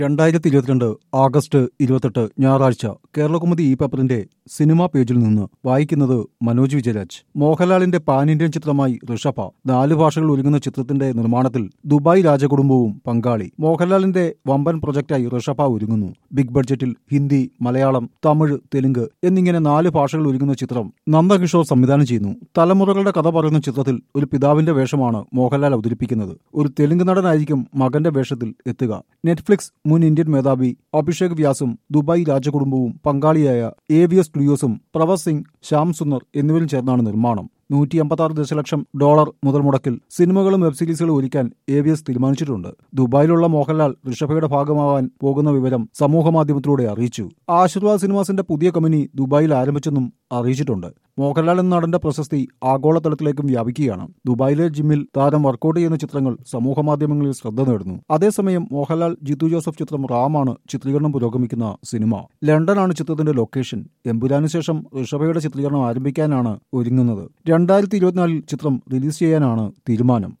രണ്ടായിരത്തി ഇരുപത്തിരണ്ട് ആഗസ്റ്റ് ഇരുപത്തെട്ട് ഞായറാഴ്ച കേരളകുമുദി ഈ പേപ്പറിന്റെ സിനിമാ പേജിൽ നിന്ന് വായിക്കുന്നത് മനോജ് വിജയരാജ് മോഹൻലാലിന്റെ പാൻ ഇന്ത്യൻ ചിത്രമായി ഋഷഭ നാല് ഭാഷകൾ ഒരുങ്ങുന്ന ചിത്രത്തിന്റെ നിർമ്മാണത്തിൽ ദുബായ് രാജകുടുംബവും പങ്കാളി മോഹൻലാലിന്റെ വമ്പൻ പ്രൊജക്ടായി ഋഷഭ ഒരുങ്ങുന്നു ബിഗ് ബഡ്ജറ്റിൽ ഹിന്ദി മലയാളം തമിഴ് തെലുങ്ക് എന്നിങ്ങനെ നാല് ഭാഷകൾ ഒരുങ്ങുന്ന ചിത്രം നന്ദകിഷോർ സംവിധാനം ചെയ്യുന്നു തലമുറകളുടെ കഥ പറയുന്ന ചിത്രത്തിൽ ഒരു പിതാവിന്റെ വേഷമാണ് മോഹൻലാൽ അവതരിപ്പിക്കുന്നത് ഒരു തെലുങ്ക് നടനായിരിക്കും മകന്റെ വേഷത്തിൽ എത്തുക നെറ്റ്ഫ്ലിക്സ് മുൻ ഇന്ത്യൻ മേധാവി അഭിഷേക് വ്യാസും ദുബായ് രാജകുടുംബവും പങ്കാളിയായ എ വി എസ് സ്റ്റുഡിയോസും പ്രവസ് സിംഗ് ശ്യാം സുന്ദർ എന്നിവരും ചേർന്നാണ് നിർമ്മാണം നൂറ്റി അമ്പത്തി ദശലക്ഷം ഡോളർ മുതൽ മുടക്കിൽ സിനിമകളും വെബ് സീരീസുകളും ഒരുക്കാൻ എ വി എസ് തീരുമാനിച്ചിട്ടുണ്ട് ദുബായിലുള്ള മോഹൻലാൽ ഋഷഭയുടെ ഭാഗമാവാൻ പോകുന്ന വിവരം സമൂഹമാധ്യമത്തിലൂടെ അറിയിച്ചു ആശീർവാദ് സിനിമാസിന്റെ പുതിയ കമ്പനി ദുബായിൽ ആരംഭിച്ചെന്നും അറിയിച്ചിട്ടുണ്ട് മോഹൻലാൽ എന്ന നടന്റെ പ്രശസ്തി ആഗോളതലത്തിലേക്കും വ്യാപിക്കുകയാണ് ദുബായിലെ ജിമ്മിൽ താരം വർക്കൗട്ട് ചെയ്യുന്ന ചിത്രങ്ങൾ സമൂഹമാധ്യമങ്ങളിൽ ശ്രദ്ധ നേടുന്നു അതേസമയം മോഹൻലാൽ ജിത്തു ജോസഫ് ചിത്രം റാമാണ് ചിത്രീകരണം പുരോഗമിക്കുന്ന സിനിമ ലണ്ടനാണ് ചിത്രത്തിന്റെ ലൊക്കേഷൻ എമ്പുരാനു ശേഷം ഋഷഭയുടെ ചിത്രീകരണം ആരംഭിക്കാനാണ് ഒരുങ്ങുന്നത് രണ്ടായിരത്തി ഇരുപത്തിനാലിൽ ചിത്രം റിലീസ് ചെയ്യാനാണ് തീരുമാനം